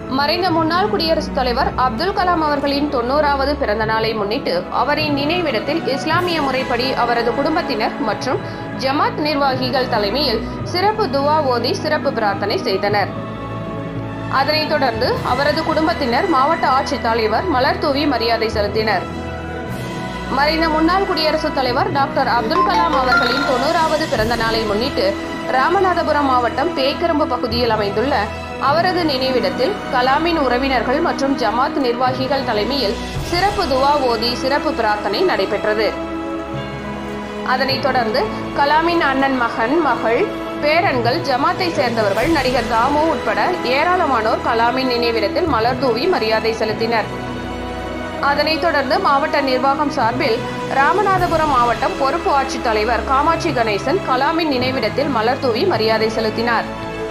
மறைந்த முன்னாள் குடியரசுத் தலைவர் அப்துல் கலாம் அவர்களின் தொண்ணூறாவது பிறந்த நாளை முன்னிட்டு அவரின் நினைவிடத்தில் இஸ்லாமிய முறைப்படி அவரது குடும்பத்தினர் மற்றும் ஜமாத் நிர்வாகிகள் தலைமையில் சிறப்பு துவா ஓதி சிறப்பு பிரார்த்தனை செய்தனர் அதனைத் தொடர்ந்து அவரது குடும்பத்தினர் மாவட்ட ஆட்சித்தலைவர் மலர் தூவி மரியாதை செலுத்தினர் மறைந்த முன்னாள் குடியரசுத் தலைவர் டாக்டர் அப்துல் கலாம் அவர்களின் தொண்ணூறாவது பிறந்த நாளை முன்னிட்டு ராமநாதபுரம் மாவட்டம் பேக்கரும்பு பகுதியில் அமைந்துள்ள அவரது நினைவிடத்தில் கலாமின் உறவினர்கள் மற்றும் ஜமாத் நிர்வாகிகள் தலைமையில் சிறப்பு துவா ஓதி சிறப்பு பிரார்த்தனை நடைபெற்றது அதனைத் தொடர்ந்து கலாமின் அண்ணன் மகன் மகள் பேரன்கள் ஜமாத்தை சேர்ந்தவர்கள் நடிகர் தாமு உட்பட ஏராளமானோர் கலாமின் நினைவிடத்தில் மலர் தூவி மரியாதை செலுத்தினர் அதனைத் தொடர்ந்து மாவட்ட நிர்வாகம் சார்பில் ராமநாதபுரம் மாவட்டம் பொறுப்பு ஆட்சித்தலைவர் காமாட்சி கணேசன் கலாமின் நினைவிடத்தில் மலர் தூவி மரியாதை செலுத்தினார்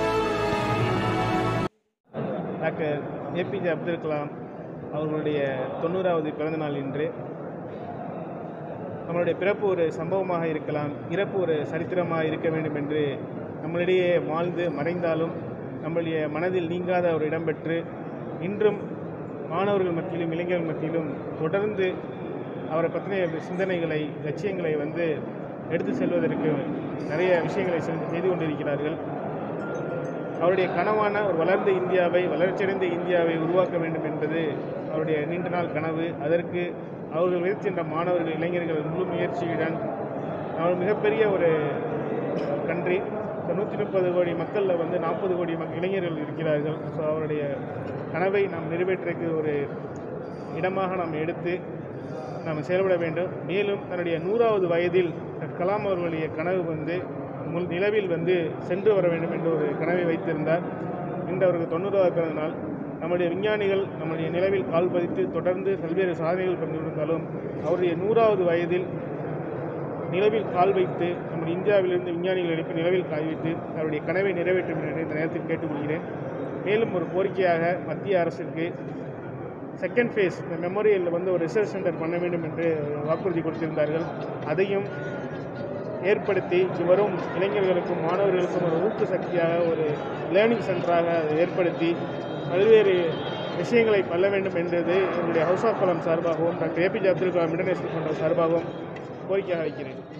டாக்டர் ஏபிஜே அப்துல் கலாம் அவர்களுடைய தொண்ணூறாவது பிறந்தநாள் இன்று நம்மளுடைய பிறப்பு ஒரு சம்பவமாக இருக்கலாம் இறப்பு ஒரு சரித்திரமாக இருக்க வேண்டும் என்று நம்மளிடையே வாழ்ந்து மறைந்தாலும் நம்மளுடைய மனதில் நீங்காத ஒரு இடம்பெற்று இன்றும் மாணவர்கள் மத்தியிலும் இளைஞர்கள் மத்தியிலும் தொடர்ந்து அவரை பற்றின சிந்தனைகளை லட்சியங்களை வந்து எடுத்து செல்வதற்கு நிறைய விஷயங்களை செஞ்சு- செய்து கொண்டிருக்கிறார்கள் அவருடைய கனவான ஒரு வளர்ந்த இந்தியாவை வளர்ச்சியடைந்த இந்தியாவை உருவாக்க வேண்டும் என்பது அவருடைய நீண்ட நாள் கனவு அதற்கு அவர்கள் விதைக்கின்ற மாணவர்கள் இளைஞர்கள் முழு முயற்சியுடன் அவர் மிகப்பெரிய ஒரு கன்றி நூற்றி முப்பது கோடி மக்களில் வந்து நாற்பது கோடி மக் இளைஞர்கள் இருக்கிறார்கள் ஸோ அவருடைய கனவை நாம் நிறைவேற்றுக்கு ஒரு இடமாக நாம் எடுத்து நாம் செயல்பட வேண்டும் மேலும் தன்னுடைய நூறாவது வயதில் டாக்டர் கலாம் அவர்களுடைய கனவு வந்து முன் நிலவில் வந்து சென்று வர வேண்டும் என்ற ஒரு கனவை வைத்திருந்தார் இன்று அவருக்கு தொண்ணூறாவது பிறந்த நாள் நம்முடைய விஞ்ஞானிகள் நம்முடைய நிலவில் கால் பதித்து தொடர்ந்து பல்வேறு சாதனைகள் பண்ணியிருந்தாலும் அவருடைய நூறாவது வயதில் நிலவில் கால் வைத்து நம்முடைய இந்தியாவிலிருந்து விஞ்ஞானிகள் எழுப்பி நிலவில் கால் வைத்து அவருடைய கனவை நிறைவேற்ற வேண்டும் என்று இந்த நேரத்தில் கேட்டுக்கொள்கிறேன் மேலும் ஒரு கோரிக்கையாக மத்திய அரசுக்கு செகண்ட் ஃபேஸ் இந்த மெமோரியலில் வந்து ஒரு ரிசர்ச் சென்டர் பண்ண வேண்டும் என்று வாக்குறுதி கொடுத்திருந்தார்கள் அதையும் ஏற்படுத்தி வரும் இளைஞர்களுக்கும் மாணவர்களுக்கும் ஒரு ஊக்கு சக்தியாக ஒரு லேர்னிங் சென்டராக அதை ஏற்படுத்தி பல்வேறு விஷயங்களை பல்ல வேண்டும் என்றது என்னுடைய ஹவுஸ் ஆஃப் கலாம் சார்பாகவும் doctor A P J Abdul Kalam international fund சார்பாகவும் கோரிக்கையாக வைக்கிறேன்